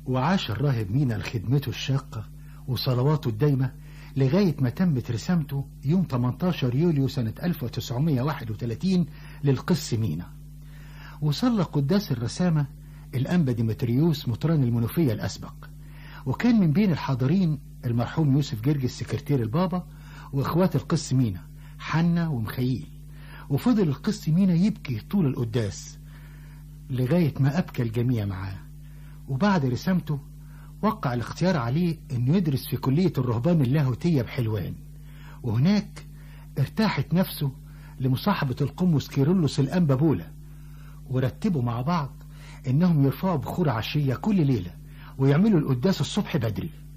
وعاش الراهب مينا لخدمته الشاقة وصلواته الدايمة لغاية ما تمت رسامته يوم 18 يوليو سنة 1931 للقس مينا وصلى قداس الرسامة الأنبا ديمتريوس مطران المنوفية الأسبق وكان من بين الحاضرين المرحوم يوسف جرجس سكرتير البابا وإخوات القس مينا حنا ومخيل وفضل القس مينا يبكي طول القداس لغاية ما أبكى الجميع معاه وبعد رسامته وقع الاختيار عليه انه يدرس في كلية الرهبان اللاهوتية بحلوان وهناك ارتاحت نفسه لمصاحبة القمص كيرلس الأنبا بولا ورتبوا مع بعض انهم يرفعوا بخور عشية كل ليلة ويعملوا القداس الصبح بدري